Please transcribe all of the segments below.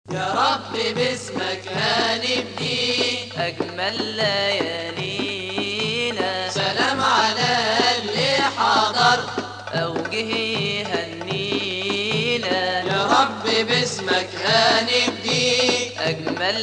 يا رب باسمك هنبني أجمل ليالينا سلام على اللي حضر أوجه هنينا يا رب باسمك هنبني أجمل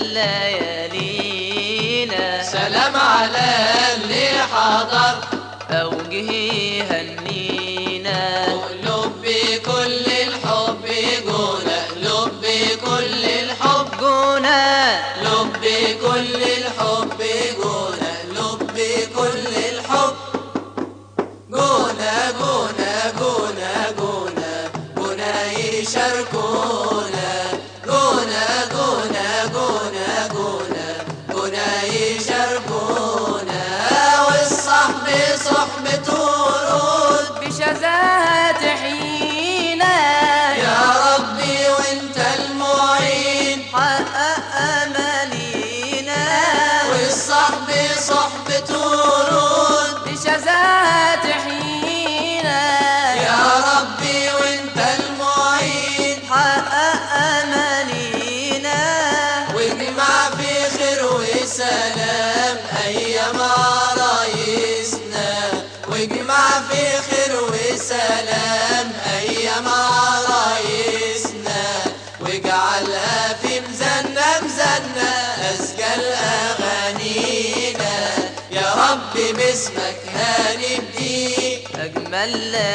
ليالينا سلام على اللي حضر أوجه هنينا قلوب بكل الحب جونا قلوب بكل الحب جونا قلوب بكل الحب جونا قلوب بكل الحب جونا جونا جونا جونا جونا يشاركونا جونا جونا جونا جونا جونا يشاركونا والصحب صحبة ورود بشذات حينا يا ربي وانت المعين حقق أمانينا والصحب صحبة ورود بشذات حينا يا ربي وانت المعين حقق أمانينا واجمع في خير وسلام ايام عرايسنا واجمع في خير وسلام ايام عرايسنا واجعلها في مزنا مزنا ازكى الاغانينا يا رب باسمك هنبدي أجمل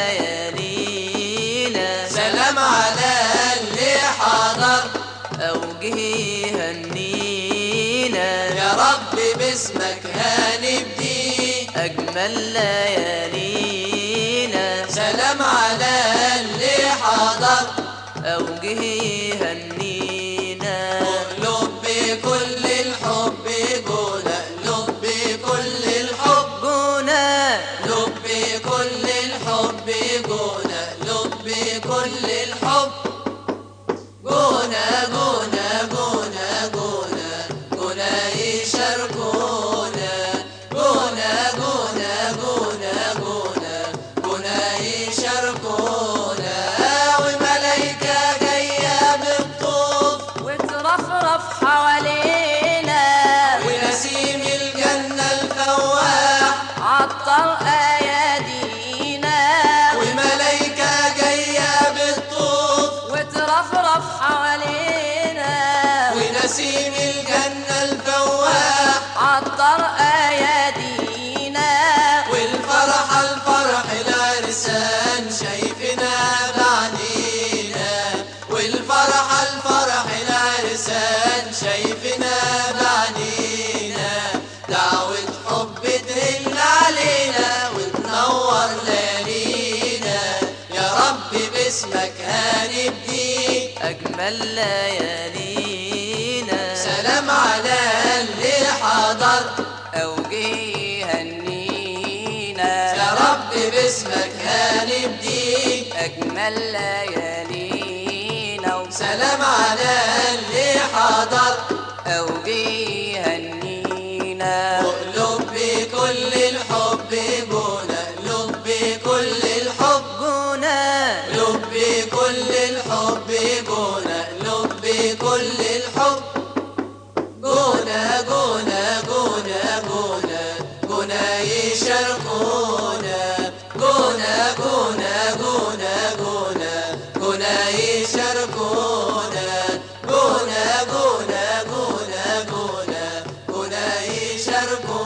ليالينا سلام على اللي حضر أوجه هنينا يا رب باسمك هنبدي أجمل ليالينا سلام على اللي حضر أوجه هنينا قلوب بكل الحب جونا قلوب بكل الحب جونا قلوب بكل الحب جونا قلوب بكل الحب جونا جونا جونا جونا جونا يشاركونا جونا جونا جونا جونا جونا يشاركونا وملايكة جاية بالطوف وترفرف حوالينا ونسيم الجنة الفواح عطر أيادينا وملايكة جاية بالطوف وترفرف حوالينا ونسيم الجنة الفواح عطر أيادينا والفرحة الفرح العرسان شايفنا بعنينا والفرحة الفرح العرسان شايفنا بعنينا دعوة حب تهل علينا وتنور ليالينا يا رب باسمك هنبدي أجمل ليالينا سلام على اللي حضر أوجه هنينا يا رب باسمك هنبدي أجمل ليالينا سلام على اللي حضر أوجه هنينا قلوب بكل الحب جونا قلوب بكل الحب جونا قلوب بكل الحب جونا قلوب بكل الحب جونا جونا جونا جونا جونا يشاركونا جونا جونا جونا جونا جونا يشاركونا جونا جونا جونا جونا جونا يشاركونا